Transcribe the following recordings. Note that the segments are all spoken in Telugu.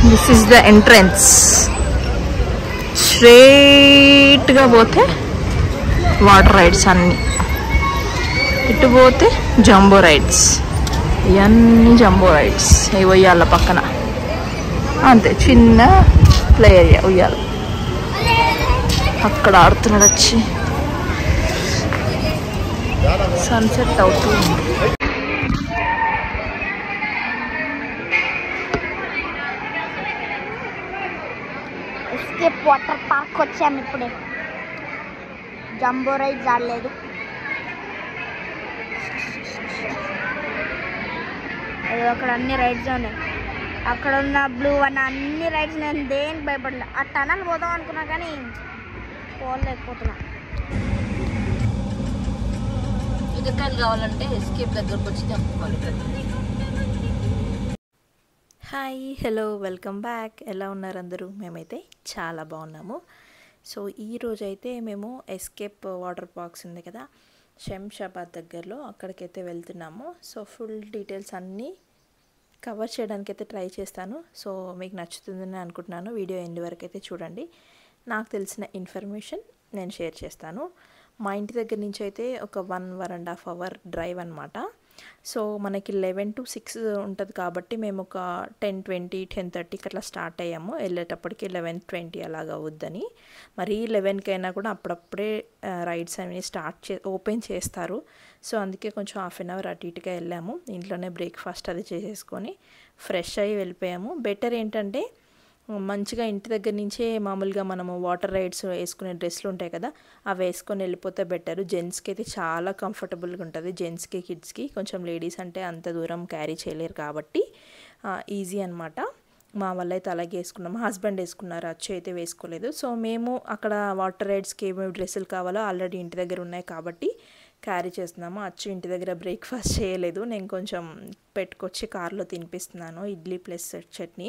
దిస్ ఇస్ ద ఎంట్రన్స్ స్ట్రేట్గా పోతే వాటర్ రైడ్స్ అన్నీ ఇటు పోతే జంబో రైడ్స్ ఇవన్నీ జంబో రైడ్స్ ఇవి ఉయ్యాల పక్కన అంతే చిన్న ప్లే ఏరియా ఉయ్యాల అక్కడ ఆడుతున్నాడు వచ్చి సన్సెట్ అవుతుంది ఎస్కేప్ వాటర్ పార్క్ వచ్చాము ఇప్పుడే జంబో రైడ్స్ ఆడలేదు ఏదో అక్కడ అన్ని రైడ్స్ ఉన్నాయి అక్కడ ఉన్న బ్లూ వన్ అన్ని రైడ్స్ నేను దేనికి భయపడలే ఆ టనల్ పోదాం అనుకున్నా కానీ పోలేకపోతున్నా ఎదురుకాయలు కావాలంటే ఎస్కేప్ దగ్గరకు వచ్చి తెంపుకోవాలి హాయ్ హలో వెల్కమ్ బ్యాక్ ఎలా ఉన్నారు అందరూ మేమైతే చాలా బాగున్నాము సో ఈ రోజు అయితే మేము ఎస్కేప్ వాటర్ పార్క్స్ ఉంది కదా శంషాబాద్ దగ్గరలో అక్కడికైతే వెళ్తున్నాము సో ఫుల్ డీటెయిల్స్ అన్నీ కవర్ చేయడానికి అయితే ట్రై చేస్తాను సో మీకు నచ్చుతుందని అనుకుంటున్నాను వీడియో ఎండ్ వరకు అయితే చూడండి నాకు తెలిసిన ఇన్ఫర్మేషన్ నేను షేర్ చేస్తాను మా ఇంటి దగ్గర నుంచి అయితే ఒక one one and half hour drive అనమాట సో మనకి లెవెన్ టు సిక్స్ ఉంటుంది కాబట్టి మేము ఒక టెన్ ట్వంటీ టెన్ థర్టీకి అట్లా స్టార్ట్ అయ్యాము వెళ్ళేటప్పటికి లెవెన్ ట్వంటీ అలాగా అవుద్దని మరి లెవెన్కి అయినా కూడా అప్పుడప్పుడే రైడ్స్ అనేవి స్టార్ట్ చే ఓపెన్ చేస్తారు సో అందుకే కొంచెం హాఫ్ అన్ అవర్ అటు ఇటుగా వెళ్ళాము ఇంట్లోనే బ్రేక్ఫాస్ట్ అది చేసేసుకొని ఫ్రెష్ అయ్యి వెళ్ళిపోయాము బెటర్ ఏంటంటే మంచిగా ఇంటి దగ్గర నుంచే మామూలుగా మనము వాటర్ రైడ్స్ వేసుకునే డ్రెస్సులు ఉంటాయి కదా అవి వేసుకొని వెళ్ళిపోతే బెటర్ జెంట్స్కి అయితే చాలా కంఫర్టబుల్గా ఉంటుంది జెంట్స్కి కిడ్స్కి కొంచెం లేడీస్ అంటే అంత దూరం క్యారీ చేయలేరు కాబట్టి ఈజీ అనమాట మా వల్ల అయితే అలాగే వేసుకున్నాం మా హస్బెండ్ వేసుకున్నారు అచ్చు అయితే వేసుకోలేదు సో మేము అక్కడ వాటర్ రైడ్స్కి ఏమేమి డ్రెస్సులు కావాలో ఆల్రెడీ ఇంటి దగ్గర ఉన్నాయి కాబట్టి క్యారీ చేస్తున్నాము అచ్చు ఇంటి దగ్గర బ్రేక్ఫాస్ట్ చేయలేదు నేను కొంచెం పెట్టుకొచ్చి కార్లో తినిపిస్తున్నాను ఇడ్లీ ప్లస్ చట్నీ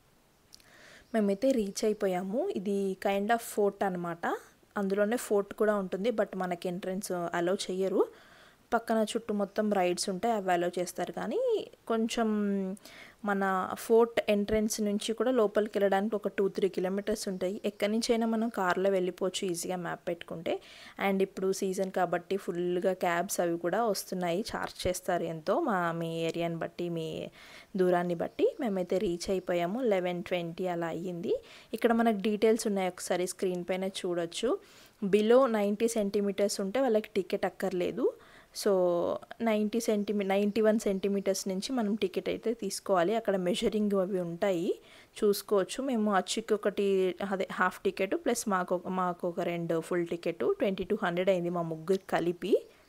మేమైతే రీచ్ అయిపోయాము ఇది కైండ్ ఆఫ్ ఫోర్ట్ అనమాట అందులోనే ఫోర్ట్ కూడా ఉంటుంది బట్ మనకి ఎంట్రన్స్ అలో చెయ్యరు పక్కన చుట్టూ మొత్తం రైడ్స్ ఉంటాయి అవి అలో చేస్తారు కానీ కొంచెం మన ఫోర్ట్ ఎంట్రన్స్ నుంచి కూడా లోపలికి వెళ్ళడానికి ఒక టూ త్రీ కిలోమీటర్స్ ఉంటాయి ఎక్కడి నుంచి అయినా మనం కార్లో వెళ్ళిపోవచ్చు ఈజీగా మ్యాప్ పెట్టుకుంటే అండ్ ఇప్పుడు సీజన్ కాబట్టి ఫుల్గా క్యాబ్స్ అవి కూడా వస్తున్నాయి చార్జ్ చేస్తారు ఎంతో మా మీ ఏరియాని బట్టి మీ దూరాన్ని బట్టి మేమైతే రీచ్ అయిపోయాము లెవెన్ ట్వంటీ అలా అయ్యింది ఇక్కడ మనకు డీటెయిల్స్ ఉన్నాయి ఒకసారి స్క్రీన్ పైన చూడొచ్చు బిలో నైంటీ సెంటీమీటర్స్ ఉంటే వాళ్ళకి టికెట్ అక్కర్లేదు so ninety centimetre ninety one centimetres నుంచి మనం టికెట్ అయితే తీసుకోవాలి అక్కడ మెజరింగ్ అవి ఉంటాయి చూసుకోవచ్చు మేము అచ్చుకి ఒకటి అదే హాఫ్ టికెట్ ప్లస్ మాకు మాకు ఒక రెండు full ticket twenty two hundred అయింది మా ముగ్గురికి కలిపి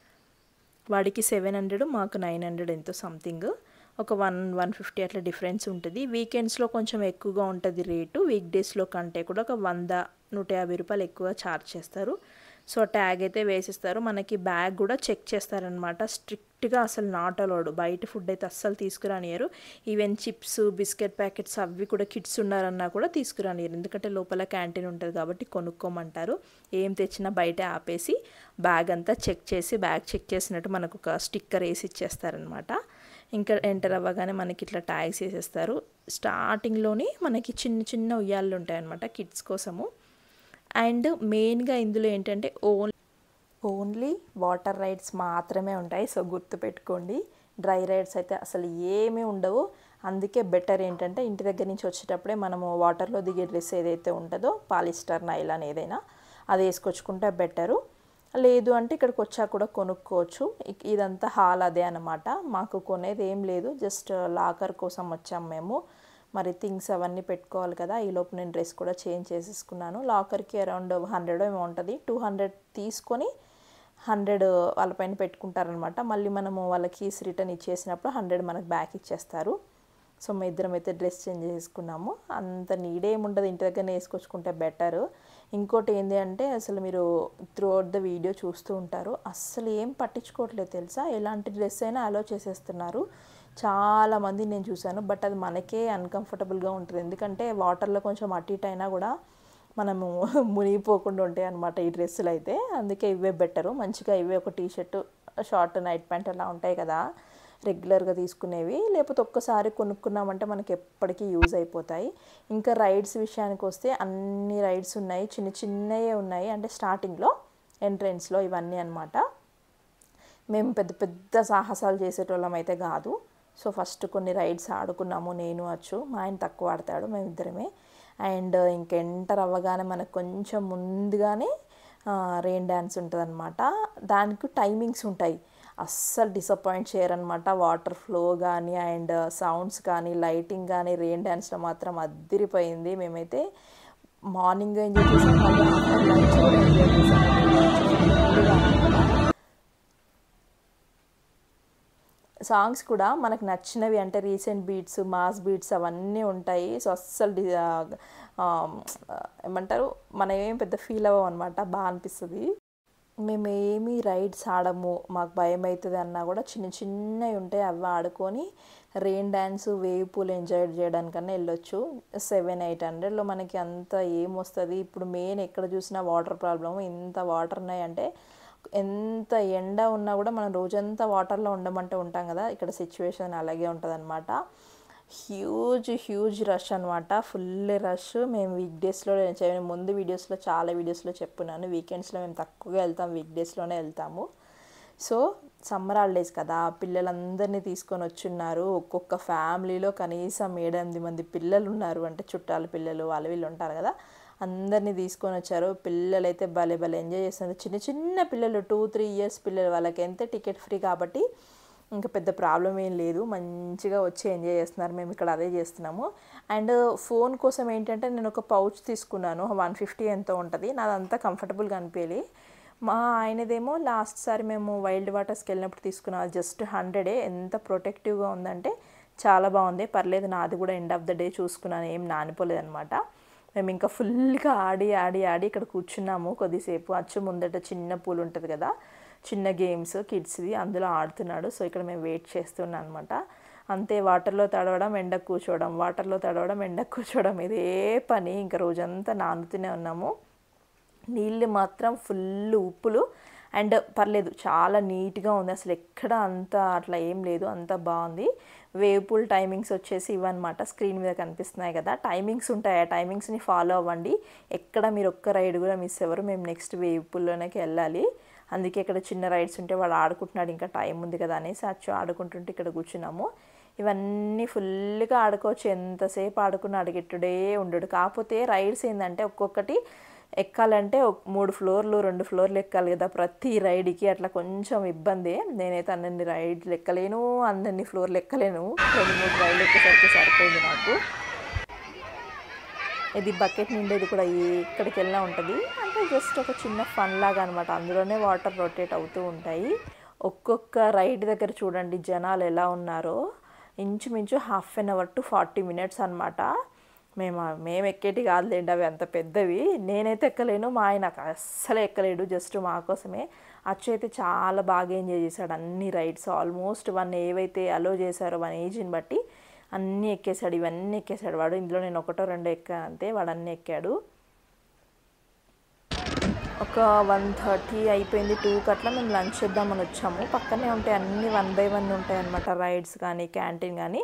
వాడికి సెవెన్ హండ్రెడ్ మాకు నైన్ హండ్రెడ్ ఎంతో సంథింగ్ ఒక వన్ వన్ ఫిఫ్టీ అట్లా డిఫరెన్స్ ఉంటుంది వీకెండ్స్లో కొంచెం ఎక్కువగా ఉంటుంది రేటు వీక్ డేస్లో కంటే కూడా ఒక వంద నూట యాభై రూపాయలు ఎక్కువ ఛార్జ్ చేస్తారు సో ట్యాగ్ అయితే వేసిస్తారు మనకి బ్యాగ్ కూడా చెక్ చేస్తారనమాట స్ట్రిక్ట్గా అసలు నాట్ అలౌడ్ బయట ఫుడ్ అయితే అస్సలు తీసుకురానియరు ఈవెన్ చిప్స్ బిస్కెట్ ప్యాకెట్స్ అవి కూడా కిడ్స్ ఉన్నారన్నా కూడా తీసుకురానియరు ఎందుకంటే లోపల క్యాంటీన్ ఉంటుంది కాబట్టి కొనుక్కోమంటారు ఏం తెచ్చినా బయట ఆపేసి బ్యాగ్ అంతా చెక్ చేసి బ్యాగ్ చెక్ చేసినట్టు మనకు ఒక స్టిక్కర్ వేసి ఇచ్చేస్తారనమాట ఇంకా ఎంటర్ అవ్వగానే మనకి ఇట్లా ట్యాగ్స్ వేసేస్తారు స్టార్టింగ్లోనే మనకి చిన్న చిన్న ఉయ్యాళ్ళు ఉంటాయన్నమాట కిడ్స్ కోసము అండ్ మెయిన్గా ఇందులో ఏంటంటే ఓన్ ఓన్లీ వాటర్ రైడ్స్ మాత్రమే ఉంటాయి సో గుర్తుపెట్టుకోండి డ్రై రైడ్స్ అయితే అసలు ఏమీ ఉండవు అందుకే బెటర్ ఏంటంటే ఇంటి దగ్గర నుంచి వచ్చేటప్పుడే మనము వాటర్లో దిగే డ్రెస్ ఏదైతే ఉంటుందో పాలిస్టర్ నైలాన్ ఏదైనా అది వేసుకొచ్చుకుంటే బెటరు లేదు అంటే ఇక్కడికి వచ్చాక కూడా కొనుక్కోవచ్చు ఇదంతా హాల్ అదే అనమాట మాకు కొనేది ఏం లేదు జస్ట్ లాకర్ కోసం వచ్చాం మేము మరి థింగ్స్ అవన్నీ పెట్టుకోవాలి కదా ఈ లోపు నేను డ్రెస్ కూడా చేంజ్ చేసేసుకున్నాను లాకర్కి అరౌండ్ హండ్రెడ్ ఏమో ఉంటుంది టూ హండ్రెడ్ తీసుకొని హండ్రెడ్ వాళ్ళపైన పెట్టుకుంటారనమాట మళ్ళీ మనము వాళ్ళ కీస్ రిటర్న్ ఇచ్చేసినప్పుడు హండ్రెడ్ మనకు బ్యాక్ ఇచ్చేస్తారు సో మా ఇద్దరం అయితే డ్రెస్ చేంజ్ చేసుకున్నాము అంత నీడే ఏముండదు ఇంటి దగ్గరనే వేసుకొచ్చుకుంటే బెటర్ ఇంకోటి ఏంటి అంటే అసలు మీరు త్రూ అవుట్ ద వీడియో చూస్తూ ఉంటారు అస్సలు ఏం పట్టించుకోవట్లేదు తెలుసా ఎలాంటి డ్రెస్ అయినా అలో చేసేస్తున్నారు చాలామంది నేను చూశాను బట్ అది మనకే అన్కంఫర్టబుల్గా ఉంటుంది ఎందుకంటే వాటర్లో కొంచెం అటు ఇటు అయినా కూడా మనము మునిగిపోకుండా ఉంటాయి అనమాట ఈ డ్రెస్సులు అయితే అందుకే ఇవే బెటరు మంచిగా ఇవే ఒక T shirt short night pant అలా ఉంటాయి కదా రెగ్యులర్గా తీసుకునేవి లేకపోతే ఒక్కసారి కొనుక్కున్నామంటే మనకి ఎప్పటికీ యూజ్ అయిపోతాయి ఇంకా రైడ్స్ విషయానికి వస్తే అన్ని రైడ్స్ ఉన్నాయి చిన్న చిన్నవే ఉన్నాయి అంటే స్టార్టింగ్లో ఎంట్రెన్స్లో ఇవన్నీ అనమాట మేము పెద్ద పెద్ద సాహసాలు చేసేటోళ్ళం అయితే కాదు సో ఫస్ట్ కొన్ని రైడ్స్ ఆడుకున్నాము నేను వచ్చు మా ఆయన తక్కువ ఆడతాడు మేమిద్దరమే అండ్ ఇంక ఎంటర్ అవ్వగానే మనకు కొంచెం ముందుగానే రెయిన్ డ్యాన్స్ ఉంటుందన్నమాట దానికి టైమింగ్స్ ఉంటాయి అస్సలు డిసప్పాయింట్ చేయరనమాట వాటర్ ఫ్లో కానీ అండ్ సౌండ్స్ కానీ లైటింగ్ కానీ రెయిన్ డ్యాన్స్లో మాత్రం అద్దిరిపోయింది మేమైతే మార్నింగ్ ఎంజాయ్ చేసాం మళ్ళీ ఆఫ్టర్ లంచ్ కూడా ఎంజాయ్ చేసాం సాంగ్స్ కూడా మనకు నచ్చినవి అంటే రీసెంట్ బీట్స్ మాస్ బీట్స్ అవన్నీ ఉంటాయి సో అస్సలు డి- ఆ, ఏమంటారు మనం ఏం పెద్ద ఫీల్ అవ్వం అనమాట బాగా అనిపిస్తుంది మేము ఏమి రైడ్స్ ఆడము మాకు భయం అవుతుంది అన్నా కూడా చిన్న చిన్నవి ఉంటాయి అవి ఆడుకొని rain dance wave pool enjoy చేయడానికన్నా వెళ్ళొచ్చు సెవెన్ ఎయిట్ హండ్రెడ్లో మనకి అంత ఏమొస్తుంది ఇప్పుడు మెయిన్ ఎక్కడ చూసినా వాటర్ ప్రాబ్లమ్ ఇంత వాటర్ ఉన్నాయంటే ఎంత ఎండ ఉన్నా కూడా మనం రోజంతా వాటర్లో ఉండమంటే ఉంటాం కదా ఇక్కడ సిచ్యువేషన్ అలాగే ఉంటుంది హ్యూజ్ హ్యూజ్ రష్ అనమాట ఫుల్ రష్ మేము వీక్ డేస్లో ముందు వీడియోస్లో చాలా వీడియోస్లో చెప్పున్నాను వీకెండ్స్లో మేము తక్కువగా వెళ్తాం వీక్ డేస్లోనే వెళ్తాము సో సమ్మర్ హాలిడేస్ కదా పిల్లలందరినీ తీసుకొని వచ్చున్నారు ఒక్కొక్క ఫ్యామిలీలో కనీసం ఏడెనిమిది మంది పిల్లలు ఉన్నారు అంటే చుట్టాల పిల్లలు వాళ్ళు వీళ్ళు ఉంటారు కదా అందరినీ తీసుకొని వచ్చారు పిల్లలు అయితే భలే భలే ఎంజాయ్ చేస్తున్నారు చిన్న చిన్న పిల్లలు టూ త్రీ ఇయర్స్ పిల్లలు వాళ్ళకి ఎంత టికెట్ ఫ్రీ కాబట్టి ఇంకా పెద్ద ప్రాబ్లం ఏం లేదు మంచిగా వచ్చి ఎంజాయ్ చేస్తున్నారు మేము ఇక్కడ అదే చేస్తున్నాము అండ్ ఫోన్ కోసం ఏంటంటే నేను ఒక పౌచ్ తీసుకున్నాను వన్ ఫిఫ్టీ ఎంతో ఉంటుంది నాదంతా కంఫర్టబుల్గా అనిపించాలి మా ఆయనదేమో లాస్ట్ సారి మేము వైల్డ్ వాటర్స్కి వెళ్ళినప్పుడు తీసుకున్నాం అది జస్ట్ హండ్రెడే ఎంత ప్రొటెక్టివ్గా ఉందంటే చాలా బాగుంది పర్లేదు నాది కూడా ఎండ్ ఆఫ్ ద డే చూసుకున్నాను ఏం నానిపోలేదు అనమాట మేము ఇంకా ఫుల్గా ఆడి ఆడి ఆడి ఇక్కడ కూర్చున్నాము కొద్దిసేపు అచ్చు ముందట చిన్న పూల్ ఉంటుంది కదా చిన్న గేమ్స్ కిడ్స్ది అందులో ఆడుతున్నాడు సో ఇక్కడ మేము వెయిట్ చేస్తున్నాం అనమాట అంతే వాటర్లో తడవడం ఎండకు కూర్చోవడం వాటర్లో తడవడం ఎండకు కూర్చోవడం ఇదే పని ఇంకా రోజంతా నానుతూనే ఉన్నాము నీళ్ళు మాత్రం ఫుల్ ఉప్పులు అండ్ పర్లేదు చాలా నీట్గా ఉంది అసలు ఎక్కడ అంత అట్లా ఏం లేదు అంత బాగుంది వేవ్ పూల్ టైమింగ్స్ వచ్చేసి ఇవన్నమాట స్క్రీన్ మీద కనిపిస్తున్నాయి కదా టైమింగ్స్ ఉంటాయి ఆ టైమింగ్స్ని ఫాలో అవ్వండి ఎక్కడ మీరు ఒక్క రైడ్ కూడా మిస్ అవ్వరు మేము నెక్స్ట్ వేవ్ పూల్లోనికి వెళ్ళాలి అందుకే ఇక్కడ చిన్న రైడ్స్ ఉంటే వాడు ఆడుకుంటున్నాడు ఇంకా టైం ఉంది కదా అనేసి అచ్చు ఆడుకుంటుంటే ఇక్కడ కూర్చున్నాము ఇవన్నీ ఫుల్గా ఆడుకోవచ్చు ఎంతసేపు ఆడుకున్న అడిగెట్టుడే ఉండడు కాకపోతే రైడ్స్ ఏంటంటే ఒక్కొక్కటి ఎక్కాలంటే ఒక మూడు ఫ్లోర్లు రెండు ఫ్లోర్లు ఎక్కాలి కదా ప్రతి రైడ్కి అట్లా కొంచెం ఇబ్బంది నేనైతే అన్ని రైడ్లు ఎక్కలేను అన్ని ఫ్లోర్లు ఎక్కలేను రెండు మూడు రైడ్లు ఎక్కేసరికి సరిపోయింది నాకు ఇది బకెట్ నిండేది కూడా ఎక్కడికి వెళ్ళినా ఉంటుంది అంటే జస్ట్ ఒక చిన్న ఫన్ లాగా అనమాట అందులోనే వాటర్ రొటేట్ అవుతూ ఉంటాయి ఒక్కొక్క రైడ్ దగ్గర చూడండి జనాలు ఎలా ఉన్నారో ఇంచుమించు half an hour to forty minutes అనమాట మేము మేము ఎక్కేటి కాదులేండి అవి అంత పెద్దవి నేనైతే ఎక్కలేను మా ఆయన అస్సలు ఎక్కలేడు జస్ట్ మా కోసమే అచ్చు అయితే చాలా బాగా ఎంజాయ్ చేశాడు అన్ని రైడ్స్ ఆల్మోస్ట్ వన్ ఏవైతే అలో చేశారో వన్ ఏజ్ని బట్టి అన్నీ ఎక్కేశాడు ఇవన్నీ ఎక్కేశాడు వాడు ఇందులో నేను ఒకటో రెండో ఎక్కాను అంతే వాడు అన్నీ ఎక్కాడు ఒక వన్ థర్టీ అయిపోయింది టూకి అట్లా మేము లంచ్ చేద్దామని వచ్చాము పక్కనే ఉంటాయి అన్నీ వన్ బై వన్ ఉంటాయి అన్నమాట రైడ్స్ కానీ క్యాంటీన్ కానీ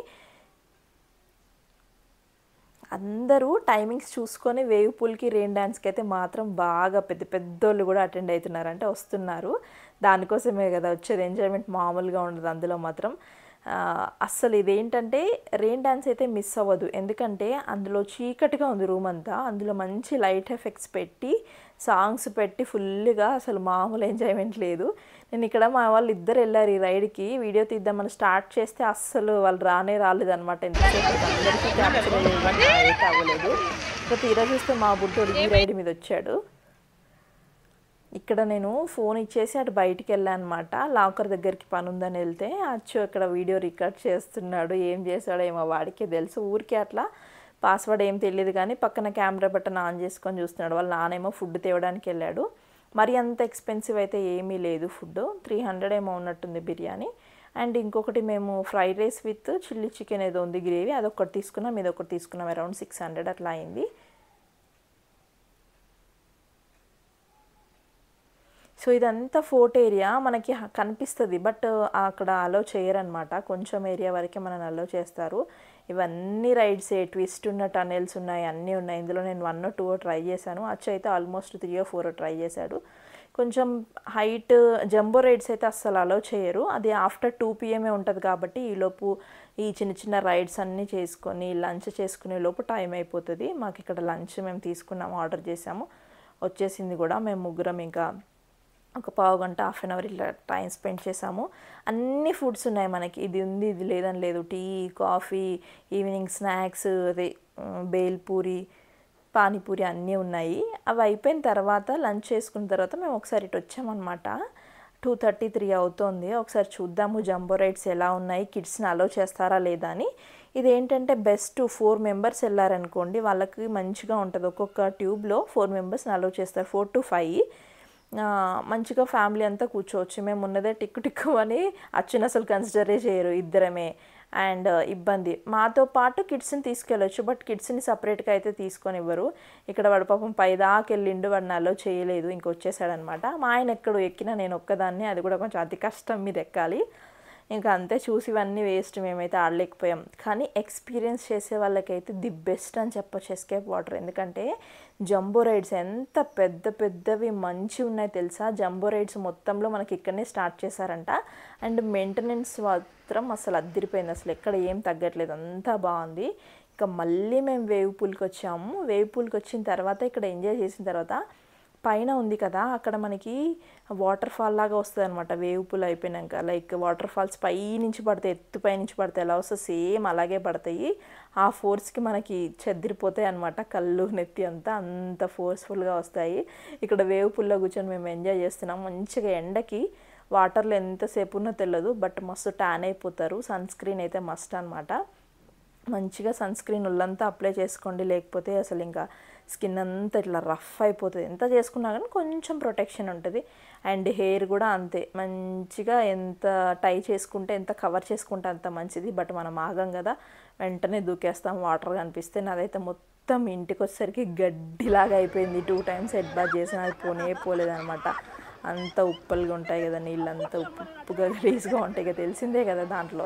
అందరూ టైమింగ్స్ చూసుకొని వేవ్ పూల్కి రెయిన్ డ్యాన్స్కి అయితే మాత్రం బాగా పెద్ద పెద్దోళ్ళు కూడా అటెండ్ అవుతున్నారంటే వస్తున్నారు దానికోసమే కదా వచ్చేది ఎంజాయ్మెంట్ మామూలుగా ఉండదు అందులో మాత్రం ఆ, అస్సలు ఇదేంటంటే రెయిన్ డ్యాన్స్ అయితే మిస్ అవ్వదు ఎందుకంటే అందులో చీకటిగా ఉంది రూమ్ అంతా అందులో మంచి లైట్ ఎఫెక్ట్స్ పెట్టి సాంగ్స్ పెట్టి ఫుల్గా అసలు మామూలు ఎంజాయ్మెంట్ లేదు నేను ఇక్కడ మా వాళ్ళు ఇద్దరు వెళ్ళారు ఈ రైడ్కి వీడియో తీద్దామని స్టార్ట్ చేస్తే అస్సలు వాళ్ళు రానే రాలేదన్నమాట ఎంతసేపు అయితే అందరికీ క్యాప్చర్ అయ్యేది కానీ అయితే అవ్వలేదు ఇంకా తీరా చూస్తే మా బుడ్డోడు ఈ రైడ్ మీద వచ్చాడు ఇక్కడ నేను ఫోన్ ఇచ్చేసి అటు బయటికి వెళ్ళాను అనమాట లాకర్ దగ్గరికి పని ఉందని వెళ్తే అచ్చు అక్కడ వీడియో రికార్డ్ చేస్తున్నాడు ఏం చేశాడో ఏమో వాడికే తెలుసు ఊరికే అట్లా పాస్వర్డ్ ఏం తెలియదు కానీ పక్కన కెమెరా బటన్ ఆన్ చేసుకొని చూస్తున్నాడు వాళ్ళ నానేమో ఫుడ్ తేవడానికి వెళ్ళాడు మరి అంత ఎక్స్పెన్సివ్ అయితే ఏమీ లేదు ఫుడ్ త్రీ హండ్రెడ్ ఏమో ఉన్నట్టుంది బిర్యానీ అండ్ ఇంకొకటి మేము fried rice with chilli chicken ఏదో ఉంది గ్రేవీ అదొకటి తీసుకున్నాం ఇది ఒకటి తీసుకున్నాం అరౌండ్ సిక్స్ హండ్రెడ్ అట్లా అయింది సో ఇదంతా ఫోర్ట్ ఏరియా మనకి హ- కనిపిస్తుంది బట్ అక్కడ అలో చేయరనమాట కొంచెం ఏరియా వరకే మనల్ని అలో చేస్తారు ఇవన్నీ రైడ్సే ట్విస్ట్ ఉన్న టనెల్స్ ఉన్నాయి అన్నీ ఉన్నాయి ఇందులో నేను వన్ టూ ట్రై చేశాను అచ్చు అయితే almost three or four try చేశాడు కొంచెం హైట్ జంబో రైడ్స్ అయితే అస్సలు అలో చేయరు అది ఆఫ్టర్ టూ పిఎంఏ ఉంటుంది కాబట్టి ఈలోపు ఈ చిన్న చిన్న రైడ్స్ అన్నీ చేసుకొని లంచ్ చేసుకునే లోపు టైం అయిపోతుంది మాకు ఇక్కడ లంచ్ మేము తీసుకున్నాము ఆర్డర్ చేసాము వచ్చేసింది కూడా మేము ముగ్గురం ఇంకా ఒక పావు గంట హాఫ్ అన్ అవర్ ఇట్లా టైం స్పెండ్ చేసాము అన్ని ఫుడ్స్ ఉన్నాయి మనకి ఇది ఉంది ఇది లేదని లేదు టీ కాఫీ ఈవినింగ్ స్నాక్స్ అదే బేల్పూరి పానీపూరి అన్నీ ఉన్నాయి అవి అయిపోయిన తర్వాత లంచ్ చేసుకున్న తర్వాత మేము ఒకసారి ఇటు వచ్చామన్నమాట టూ థర్టీ త్రీ అవుతోంది ఒకసారి చూద్దాము జంబో రైడ్స్ ఎలా ఉన్నాయి కిడ్స్ని అలో చేస్తారా లేదా అని ఇది ఏంటంటే బెస్ట్ ఫోర్ మెంబర్స్ వెళ్ళారనుకోండి వాళ్ళకి మంచిగా ఉంటుంది ఒక్కొక్క ట్యూబ్లో ఫోర్ మెంబర్స్ని అలో చేస్తారు ఫోర్ టు ఫైవ్ ఆ, మంచిగా ఫ్యామిలీ అంతా కూర్చోవచ్చు మేము ఉన్నదే టిక్కు టిక్కు అని అచ్చుని అసలు కన్సిడరే చేయరు ఇద్దరమే అండ్ ఇబ్బంది మాతో పాటు కిడ్స్ని తీసుకెళ్ళొచ్చు బట్ కిడ్స్ని సపరేట్గా అయితే తీసుకొని ఇవ్వరు ఇక్కడ వాడు పాపం పైదాకా వెళ్ళిండు వాడు నాలో చేయలేదు ఇంక వచ్చేసాడనమాట మా ఆయన ఎక్కడు ఎక్కినా నేను ఒక్కదాన్ని అది కూడా కొంచెం అతి కష్టం మీద ఎక్కాలి ఇంకా అంతే చూసి ఇవన్నీ వేస్ట్ మేమైతే ఆడలేకపోయాం కానీ ఎక్స్పీరియన్స్ చేసే వాళ్ళకైతే ది బెస్ట్ అని చెప్పొచ్చు ఎస్కేప్ వాటర్ ఎందుకంటే జంబో రైడ్స్ ఎంత పెద్ద పెద్దవి మంచి ఉన్నాయి తెలుసా జంబో రైడ్స్ మొత్తంలో మనకి ఇక్కడనే స్టార్ట్ చేశారంట అండ్ మెయింటెనెన్స్ మాత్రం అసలు అద్దరిపోయింది అసలు ఎక్కడ ఏం తగ్గట్లేదు అంతా బాగుంది ఇంకా మళ్ళీ మేము వేవ్ పూల్కి వచ్చాము వేవ్ పూల్కి వచ్చిన తర్వాత ఇక్కడ ఎంజాయ్ చేసిన తర్వాత పైన ఉంది కదా అక్కడ మనకి వాటర్ ఫాల్ లాగా వస్తుంది అనమాట వేవ్ పూల్ అయిపోయినాక లైక్ వాటర్ ఫాల్స్ పై నుంచి పడతాయి ఎత్తు పై నుంచి పడతాయి ఎలా వస్తే సేమ్ అలాగే పడతాయి ఆ ఫోర్స్కి మనకి చెదిరిపోతాయి అనమాట కళ్ళు నెత్తి అంతా అంత ఫోర్స్ఫుల్గా వస్తాయి ఇక్కడ వేవ్ పూల్లో కూర్చొని మేము ఎంజాయ్ చేస్తున్నాం మంచిగా ఎండకి వాటర్లో ఎంతసేపు ఉన్నా తెలియదు బట్ మస్తు ట్యాన్ అయిపోతారు సన్ స్క్రీన్ అయితే మస్ట్ అనమాట మంచిగా సన్ స్క్రీన్ ఒళ్ళంతా అప్లై చేసుకోండి లేకపోతే అసలు ఇంకా స్కిన్ అంతా ఇట్లా రఫ్ అయిపోతుంది ఎంత చేసుకున్నా కానీ కొంచెం ప్రొటెక్షన్ ఉంటుంది అండ్ హెయిర్ కూడా అంతే మంచిగా ఎంత టై చేసుకుంటే ఎంత కవర్ చేసుకుంటే అంత మంచిది బట్ మనం ఆగం కదా వెంటనే దూకేస్తాం వాటర్ కనిపిస్తే నాదైతే మొత్తం ఇంటికి వచ్చేసరికి గడ్డిలాగా అయిపోయింది టూ టైమ్స్ హెడ్ బాత్ చేసిన అది పోనే పోలేదనమాట అంత ఉప్పలుగా ఉంటాయి కదా నీళ్ళు అంత ఉప్పు ఉప్పుగా గ్రీస్గా ఉంటాయి కదా తెలిసిందే కదా దాంట్లో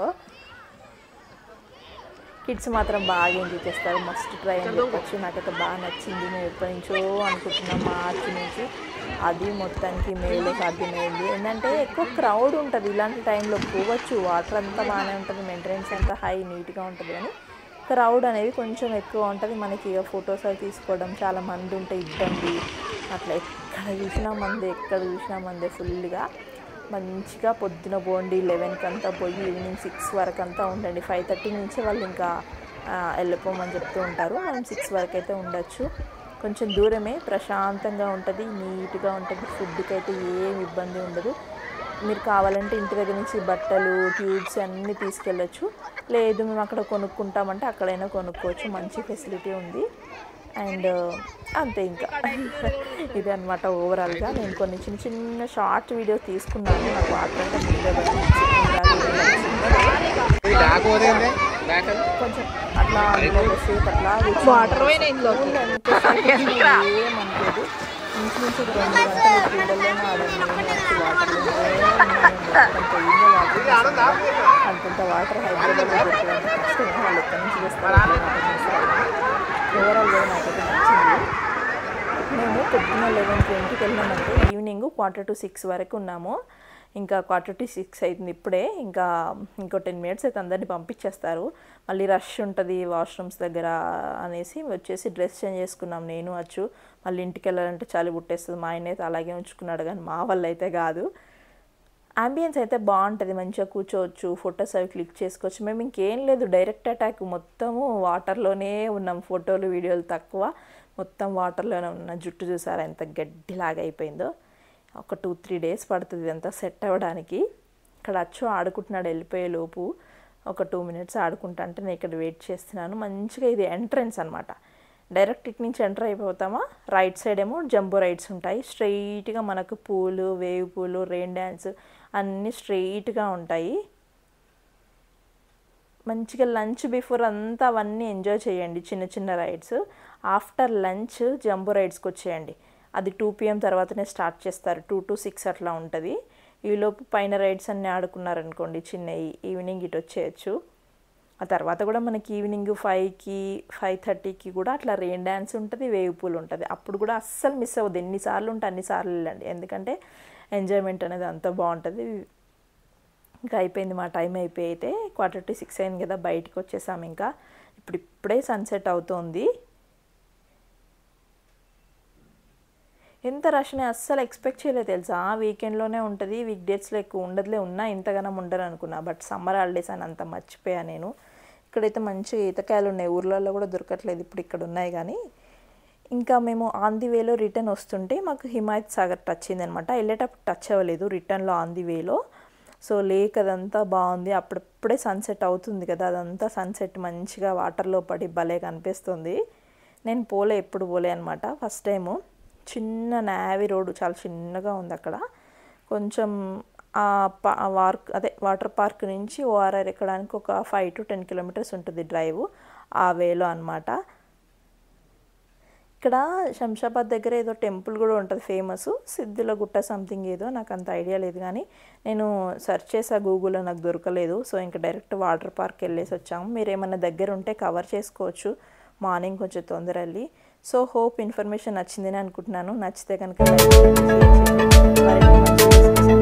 కిడ్స్ మాత్రం బాగా ఎంజాయ్ చేస్తారు మస్ట్ ట్రై అని చెప్పొచ్చు నాకైతే బాగా నచ్చింది మేము ఎప్పటి నుంచో అనుకుంటున్నాం మార్చి నుంచి అది మొత్తానికి మేలో సాధ్యమైంది ఏంటంటే ఎక్కువ క్రౌడ్ ఉంటుంది ఇలాంటి టైంలో పోవచ్చు వాటర్ అంతా బాగానే ఉంటుంది మెయింటెనెన్స్ అంతా హై నీట్గా ఉంటుంది కానీ క్రౌడ్ అనేది కొంచెం ఎక్కువ ఉంటుంది మనకి ఇక ఫొటోస్ అవి తీసుకోవడం చాలా మంది ఉంటే ఇబ్బంది అట్లా ఎక్కడ చూసినా మంది ఎక్కడ చూసినా మందే ఫుల్గా మంచిగా పొద్దున పోండి లెవెన్కి అంతా పోయి ఈవినింగ్ సిక్స్ వరకు అంతా ఉండండి ఫైవ్ థర్టీ నుంచి వాళ్ళు ఇంకా ఆ, వెళ్ళిపోమని చెప్తూ ఉంటారు మనం సిక్స్ వరకు అయితే ఉండొచ్చు కొంచెం దూరమే ప్రశాంతంగా ఉంటుంది నీట్గా ఉంటుంది ఫుడ్కి అయితే ఏం ఇబ్బంది ఉండదు మీరు కావాలంటే ఇంటి దగ్గర నుంచి బట్టలు ట్యూబ్స్ అన్నీ తీసుకెళ్ళొచ్చు లేదు మేము అక్కడ కొనుక్కుంటామంటే అక్కడైనా కొనుక్కోవచ్చు మంచి ఫెసిలిటీ ఉంది అండ్ అంతే ఇంకా ఇది అనమాట ఓవరాల్గా నేను కొన్ని చిన్న చిన్న షార్ట్ వీడియోస్ తీసుకున్నాను నాకు వాటర్ అంటే ముందే భయం. బ్యాక్ పోతుంది బ్యాక్ కొంచెం అట్లా సేపు అట్లా వాటర్ ఏమనుకోదు ఇంచుమించు ఒక రెండు గంటలు పిల్లల్లోనే ఆడండి అంతంత వాటర్ హైదరాబాద్లో దొరికేంత కష్టమే వాళ్ళు ఎక్కడి నుంచి చేస్తారు ఓవరాల్గా నాకైతే నచ్చింది మేము పొద్దున్న లెవెన్కి ఇంటికి వెళ్ళామంటే ఈవినింగ్ క్వార్టర్ టు సిక్స్ వరకు ఉన్నాము ఇంకా క్వార్టర్ టు సిక్స్ అవుతుంది ఇప్పుడే ఇంకా ఇంకో టెన్ మినిట్స్ అయితే అందరినీ పంపించేస్తారు మళ్ళీ రష్ ఉంటుంది వాష్రూమ్స్ దగ్గర అనేసి వచ్చేసి డ్రెస్ చేంజ్ చేసుకున్నాం నేను వచ్చు మళ్ళీ ఇంటికి వెళ్ళాలంటే చలి పుట్టేస్తుంది మా ఆయన అయితే అలాగే ఉంచుకున్నాడు కానీ మా వల్ల అయితే కాదు అంబియన్స్ అయితే బాగుంటుంది మంచిగా కూర్చోవచ్చు ఫొటోస్ అవి క్లిక్ చేసుకోవచ్చు మేము ఇంకేం లేదు డైరెక్ట్ అటాక్ మొత్తము వాటర్లోనే ఉన్నాం ఫోటోలు వీడియోలు తక్కువ మొత్తం వాటర్లోనే ఉన్న జుట్టు చూసారా ఎంత గడ్డిలాగా అయిపోయిందో ఒక టూ త్రీ డేస్ పడుతుంది ఇదంతా సెట్ అవ్వడానికి ఇక్కడ అచ్చు ఆడుకుంటున్నాడు వెళ్ళిపోయే లోపు ఒక టూ మినిట్స్ ఆడుకుంటా అంటే నేను ఇక్కడ వెయిట్ చేస్తున్నాను మంచిగా ఇది ఎంట్రన్స్ అనమాట డైరెక్ట్ ఇటు నుంచి ఎంటర్ అయిపోతామా రైట్ సైడ్ ఏమో జంబో రైడ్స్ ఉంటాయి స్ట్రైట్గా మనకు పూలు వేవ్ పూలు రెయిన్ డ్యాన్స్ అన్నీ స్ట్రైట్గా ఉంటాయి మంచిగా లంచ్ బిఫోర్ అంతా అవన్నీ ఎంజాయ్ చేయండి చిన్న చిన్న రైడ్స్ ఆఫ్టర్ లంచ్ జంబో రైడ్స్కి వచ్చేయండి అది టూ పిఎం తర్వాతనే స్టార్ట్ చేస్తారు టూ టు సిక్స్ అట్లా ఉంటుంది ఈలోపు పైన రైడ్స్ అన్నీ ఆడుకున్నారనుకోండి చిన్నవి ఈవినింగ్ ఇటు వచ్చేయచ్చు ఆ తర్వాత కూడా మనకి ఈవినింగ్ ఫైవ్కి ఫైవ్ థర్టీకి కూడా అట్లా రెయిన్ డ్యాన్స్ ఉంటుంది వేవ్ పూల్ ఉంటుంది అప్పుడు కూడా అస్సలు మిస్ అవ్వద్దు ఎన్నిసార్లు ఉంటే అన్నిసార్లు వెళ్ళండి ఎందుకంటే ఎంజాయ్మెంట్ అనేది అంత బాగుంటుంది ఇంకా అయిపోయింది మా టైం అయిపోయి అయితే క్వార్టర్ టు సిక్స్ అయింది కదా బయటికి వచ్చేసాము ఇంకా ఇప్పుడు ఇప్పుడే సన్సెట్ అవుతోంది ఎంత రష్ని అస్సలు ఎక్స్పెక్ట్ చేయలేదు తెలుసా వీకెండ్లోనే ఉంటుంది వీక్ డేస్లో ఎక్కువ ఉండదులే ఉన్నా ఇంతగానం ఉండరు అనుకున్నా బట్ సమ్మర్ హాలిడేస్ అని అంత మర్చిపోయా నేను ఇక్కడైతే మంచి ఈతకాయలు ఉన్నాయి ఊర్లలో కూడా దొరకట్లేదు ఇప్పుడు ఇక్కడ ఉన్నాయి కానీ ఇంకా మేము ఆన్ ది వేలో రిటర్న్ వస్తుంటే మాకు హిమాయత్ సాగర్ టచ్ అయిందనమాట వెళ్ళేటప్పుడు టచ్ అవ్వలేదు రిటర్న్లో ఆన్ ది వేలో సో లేక్ అదంతా బాగుంది అప్పుడప్పుడే సన్సెట్ అవుతుంది కదా అదంతా సన్సెట్ మంచిగా వాటర్లో పడి భలే కనిపిస్తుంది నేను పోలే ఎప్పుడు పోలే అనమాట ఫస్ట్ టైము చిన్న నావీ రోడ్డు చాలా చిన్నగా ఉంది అక్కడ కొంచెం ఆ పా వార్క్ అదే వాటర్ పార్క్ నుంచి ఓఆర్ఆర్ ఎక్కడానికి ఒక ఫైవ్ టు టెన్ కిలోమీటర్స్ ఉంటుంది డ్రైవ్ ఆ వేలో అనమాట ఇక్కడ శంషాబాద్ దగ్గర ఏదో టెంపుల్ కూడా ఉంటుంది ఫేమస్ సిద్ధుల గుట్ట సంథింగ్ ఏదో నాకు అంత ఐడియా లేదు కానీ నేను సెర్చ్ చేసా గూగుల్లో నాకు దొరకలేదు సో ఇంకా డైరెక్ట్ వాటర్ పార్క్ వెళ్ళేసి వచ్చాము మీరు ఏమైనా దగ్గర ఉంటే కవర్ చేసుకోవచ్చు మార్నింగ్ కొంచెం తొందర వెళ్ళి సో హోప్ ఇన్ఫర్మేషన్ నచ్చిందని అనుకుంటున్నాను నచ్చితే కనుక లైక్ చేయండి, షేర్ చేయండి. మరిన్ని మంచి videos కోసం